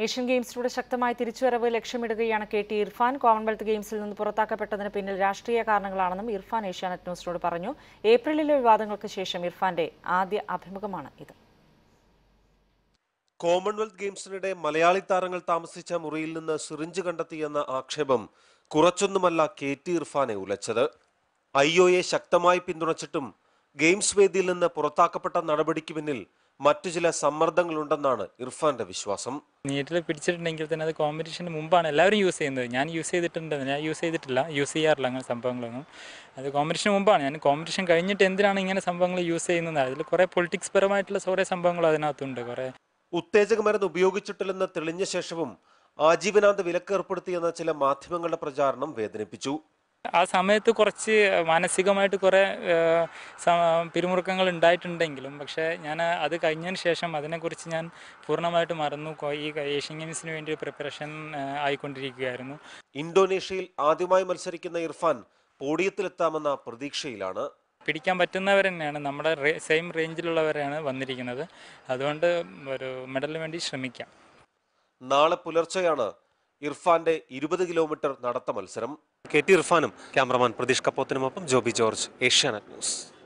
Asian ഗെയിംസിലൂടെ ശക്തമായ തിരിച്ചുവരവ് ലക്ഷ്യമിടുകയാണ് കെ ടി ഇർഫാൻ കോമൺവെൽത്ത് ഗെയിംസിൽ നിന്ന് പുറത്താക്കപ്പെട്ടതിന് പിന്നിൽ രാഷ്ട്രീയ കാരണങ്ങളാണെന്നും ഇർഫാൻ ഏഷ്യാനെറ്റ് ന്യൂസിനോട് പറഞ്ഞു ഏപ്രിലിലെ വിവാദങ്ങൾക്ക് ശേഷം ഇർഫാന്റെ ആദ്യ അഭിമുഖമാണ് ഇത് കോമൺവെൽത്ത് ഗെയിംസിനിടെ മലയാളി താരങ്ങൾ താമസിച്ച മുറിയിൽ നിന്ന് സിറിഞ്ച് കണ്ടെത്തിയെന്ന ആക്ഷേപം കുറച്ചൊന്നുമല്ല കെ ടി ഇർഫാനെ ഉലച്ചത് ഐ ഒ എ ശക്തമായി പിന്തുണച്ചിട്ടും ഗെയിംസ് വേദിയിൽ നിന്ന് പുറത്താക്കപ്പെട്ട നടപടിക്ക് പിന്നിൽ മറ്റു ചില സമ്മർദ്ദങ്ങളുണ്ടെന്നാണ് ഇർഫാന്റെ വിശ്വാസം നീറ്റിൽ പിടിച്ചിട്ടുണ്ടെങ്കിൽ തന്നെ അത് കോമ്പറ്റീഷന് മുമ്പാണ് എല്ലാവരും യൂസ് ചെയ്യുന്നത് ഞാൻ യൂസ് ചെയ്തിട്ടുണ്ട് ഞാൻ യൂസ് ചെയ്തിട്ടില്ല യൂസ് ചെയ്യാറില്ല അങ്ങനെ സംഭവങ്ങളൊന്നും അത് കോമ്പറ്റീഷന് മുമ്പാണ് ഞാൻ കോമ്പറ്റീഷൻ കഴിഞ്ഞിട്ട് എന്തിനാണ് ഇങ്ങനെ സംഭവങ്ങൾ യൂസ് ചെയ്യുന്നത് അതിൽ കുറേ പൊളിറ്റിക്സ് പരമായിട്ടുള്ള കുറേ സംഭവങ്ങൾ അതിനകത്തുണ്ട് കുറേ ഉത്തേജക മരുന്ന് ഉപയോഗിച്ചിട്ടില്ലെന്ന് തെളിഞ്ഞ ശേഷവും ആജീവനാന്ത വിലക്ക് ഏർപ്പെടുത്തിയെന്ന ചില മാധ്യമങ്ങളുടെ പ്രചാരണം വേദനിപ്പിച്ചു ആ സമയത്ത് കുറച്ച് മാനസികമായിട്ട് കുറേ ഏഹ്, സ- പിരിമുറുക്കങ്ങൾ ഉണ്ടായിട്ടുണ്ടെങ്കിലും പക്ഷേ ഞാൻ അത് കഴിഞ്ഞതിന് ശേഷം അതിനെക്കുറിച്ച് ഞാൻ പൂർണ്ണമായിട്ട് മറന്നു കൊ- ഈ ഏഷ്യൻ ഗെയിംസിന് വേണ്ടി പ്രിപ്പറേഷൻ ആയിക്കൊണ്ടിരിക്കുകയായിരുന്നു ഇന്തോനേഷ്യയിൽ ആദ്യമായി മത്സരിക്കുന്ന ഇർഫാൻ പോഡിയത്തിലെത്താമെന്ന പ്രതീക്ഷയിലാണ് പിടിക്കാൻ പറ്റുന്നവർ തന്നെയാണ് നമ്മുടെ സെയിം റേഞ്ചിലുള്ളവരാണ് വന്നിരിക്കുന്നത് അതുകൊണ്ട് ഒരു മെഡലിന് വേണ്ടി ശ്രമിക്കാം നാളെ പുലർച്ചെയാണ് ഇർഫാന്റെ ഇരുപത് കിലോമീറ്റർ നടത്ത മത്സരം കെ ടി ഇർഫാനും ക്യാമറമാൻ പ്രതീഷ് കപ്പോത്തിനുമൊപ്പം ജോബി ജോർജ് ഏഷ്യാനെറ്റ് ന്യൂസ്